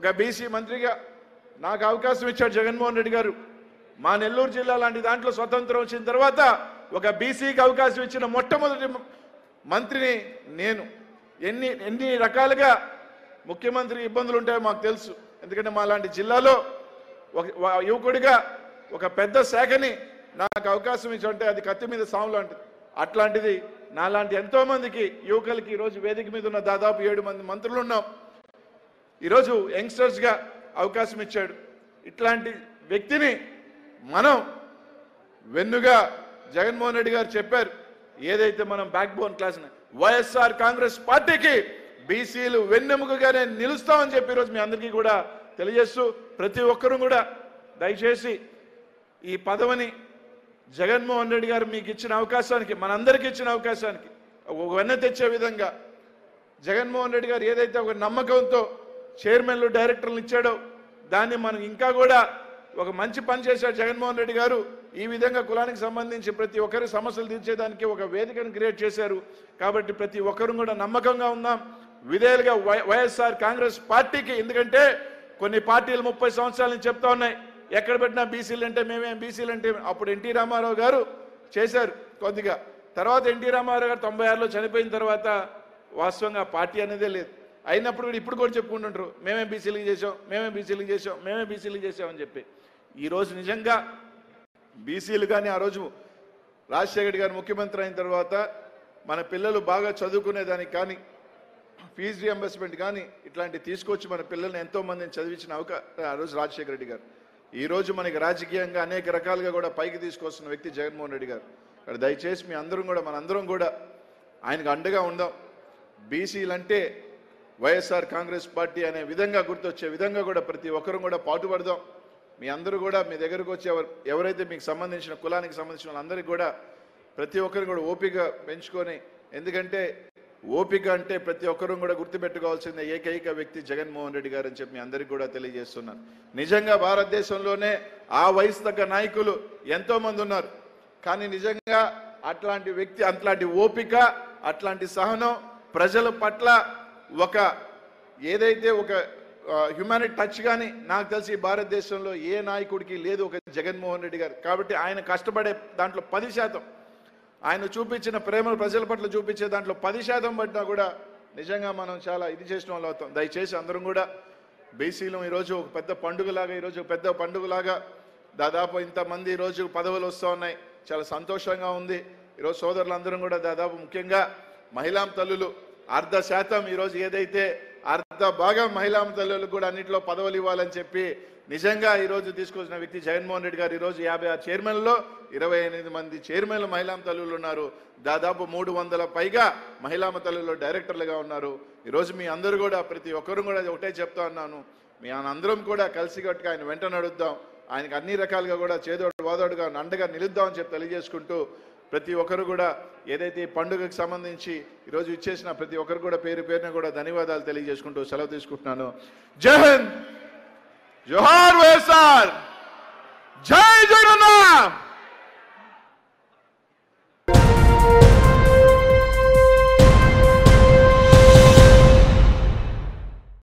ఒక బీసీ మంత్రిగా నాకు అవకాశం ఇచ్చాడు జగన్మోహన్ రెడ్డి గారు మా నెల్లూరు జిల్లా లాంటి దాంట్లో స్వతంత్రం వచ్చిన తర్వాత ఒక బీసీకి అవకాశం ఇచ్చిన మొట్టమొదటి మ- మంత్రిని నేను ఎన్ని ఎన్ని రకాలుగా ముఖ్యమంత్రి ఇబ్బందులు ఉంటాయో మాకు తెలుసు ఎందుకంటే మా లాంటి జిల్లాలో ఒక ఒక యువకుడిగా ఒక పెద్ద శాఖని నాకు అవకాశం ఇచ్చుంటే అది కత్తి మీద సాము లాంటిది అట్లాంటిది నాలాంటి ఎంతో మందికి యువకులకి ఈరోజు వేదిక మీద ఉన్న దాదాపు ఏడు మంది మంత్రులు ఉన్నాం ఈరోజు యంగ్స్టర్స్గా అవకాశం ఇచ్చాడు ఇట్లాంటి వ్యక్తిని మనం వెన్నుగా జగన్మోహన్ రెడ్డి గారు చెప్పారు ఏదైతే మనం backbone class YSR Congress పార్టీకి బీసీలు వెన్నెముకగానే నిలుస్తామని చెప్పి ఈరోజు మీ అందరికీ కూడా తెలియజేస్తూ ప్రతి ఒక్కరూ కూడా దయచేసి ఈ పదవిని జగన్మోహన్ రెడ్డి గారు మీకు ఇచ్చిన అవకాశానికి మనందరికీ ఇచ్చిన అవకాశానికి ఒక వెన్న తెచ్చే విధంగా జగన్మోహన్ రెడ్డి గారు ఏదైతే ఒక నమ్మకంతో చైర్మన్లు డైరెక్టర్లు ఇచ్చాడో దాన్ని మనం ఇంకా కూడా ఒక మంచి పని చేశాడు జగన్మోహన్ రెడ్డి గారు ఈ విధంగా కులానికి సంబంధించి ప్రతి ఒక్కరి సమస్యలు తీర్చేదానికి ఒక వేదికను క్రియేట్ చేశారు కాబట్టి ప్రతి ఒక్కరు కూడా నమ్మకంగా ఉందాం విధేయులుగా వై- వైఎస్ఆర్ కాంగ్రెస్ పార్టీకి ఎందుకంటే కొన్ని పార్టీలు ముప్పై సంవత్సరాల నుంచి చెప్తా ఉన్నాయి ఎక్కడ పెట్టినా బీసీలు అంటే మేమేం బీసీలు అంటే అప్పుడు ఎన్టీ రామారావు గారు చేశారు కొద్దిగా తర్వాత ఎన్టీ రామారావు గారు తొంభై ఆరులో చనిపోయిన తర్వాత వాస్తవంగా పార్టీ అనేదే లేదు అయినప్పుడు కూడా ఇప్పుడు కూడా చెప్పుకుంటుంటారు మేమే బీసీలకు చేసాం మేమే బీసీలకు చేసాం మేమే బీసీలకు చేసాం అని చెప్పి ఈ రోజు నిజంగా బీసీలు కానీ ఆ రోజు రాజశేఖర్ గారు ముఖ్యమంత్రి అయిన తర్వాత మన పిల్లలు బాగా చదువుకునేదానికి కానీ ఫీజు రియంబర్స్మెంట్ కానీ ఇట్లాంటి తీసుకొచ్చి మన పిల్లల్ని ఎంతో మందిని చదివించిన అవకాశం ఆ రోజు రాజశేఖర రెడ్డి గారు ఈ రోజు మనకి రాజకీయంగా అనేక రకాలుగా కూడా పైకి తీసుకొస్తున్న వ్యక్తి జగన్మోహన్ రెడ్డి గారు ఇక్కడ దయచేసి మీ అందరం కూడా మనందరం కూడా ఆయనకు అండగా ఉందాం బీసీలు అంటే వైఎస్ఆర్ కాంగ్రెస్ పార్టీ అనే విధంగా గుర్తొచ్చే విధంగా కూడా ప్రతి ఒక్కరూ కూడా పాటుపడదాం మీ అందరూ కూడా మీ దగ్గరకు వచ్చి ఎవరు ఎవరైతే మీకు సంబంధించిన కులానికి సంబంధించిన వాళ్ళందరికీ కూడా ప్రతి ఒక్కరు కూడా ఓపిక పెంచుకొని ఎందుకంటే ఓపిక అంటే ప్రతి ఒక్కరూ కూడా గుర్తుపెట్టుకోవాల్సిన ఏకైక వ్యక్తి జగన్మోహన్ రెడ్డి గారు అని చెప్పి మీ అందరికీ కూడా తెలియజేస్తున్నాను నిజంగా భారతదేశంలోనే ఆ వయసు తగ్గ నాయకులు ఎంతో మంది ఉన్నారు కానీ నిజంగా అట్లాంటి వ్యక్తి అట్లాంటి ఓపిక అట్లాంటి సహనం ప్రజల పట్ల ఒక ఏదైతే ఒక హ్యుమానిటీ టచ్ కానీ నాకు తెలిసి ఈ భారతదేశంలో ఏ నాయకుడికి లేదు ఒక జగన్మోహన్ రెడ్డి గారు కాబట్టి ఆయన కష్టపడే దాంట్లో పది శాతం ఆయన చూపించిన ప్రేమను ప్రజల పట్ల చూపించే దాంట్లో పది శాతం పట్టినా కూడా నిజంగా మనం చాలా ఇది చేసిన వాళ్ళు అవుతాం దయచేసి అందరం కూడా బీసీలు ఈరోజు ఒక పెద్ద పండుగలాగా ఈరోజు ఒక పెద్ద పండుగలాగా దాదాపు ఇంతమంది ఈరోజు పదవులు వస్తూ ఉన్నాయి చాలా సంతోషంగా ఉంది ఈరోజు సోదరులందరం కూడా దాదాపు ముఖ్యంగా మహిళా తల్లులు అర్ధ శాతం ఈరోజు ఏదైతే అర్ధ భాగం మహిళా తల్లులకు కూడా అన్నింటిలో పదవులు ఇవ్వాలని చెప్పి నిజంగా ఈరోజు తీసుకొచ్చిన వ్యక్తి జగన్మోహన్ రెడ్డి గారు ఈరోజు యాభై ఆరు చైర్మన్లో ఇరవై ఎనిమిది మంది చైర్మన్లు మహిళా తల్లులు ఉన్నారు దాదాపు మూడు వందల పైగా మహిళా తల్లులు డైరెక్టర్లుగా ఉన్నారు ఈరోజు మీ అందరూ కూడా ప్రతి ఒక్కరు కూడా ఒకటే చెప్తా ఉన్నాను మీ అందరం కూడా కలిసికట్టుగా ఆయన వెంట నడుద్దాం ఆయనకు అన్ని రకాలుగా కూడా చేదోడు వాదోడుగా అండగా నిలుద్దామని చెప్పి తెలియజేసుకుంటూ ప్రతి ఒక్కరు కూడా ఏదైతే ఈ పండుగకు సంబంధించి ఈరోజు ఇచ్చేసిన ప్రతి ఒక్కరు కూడా పేరు పేరున కూడా ధన్యవాదాలు తెలియజేసుకుంటూ సెలవు తీసుకుంటున్నాను జై హింద్ జోహార్ వైఎస్ఆర్ జై జగన్నాథ్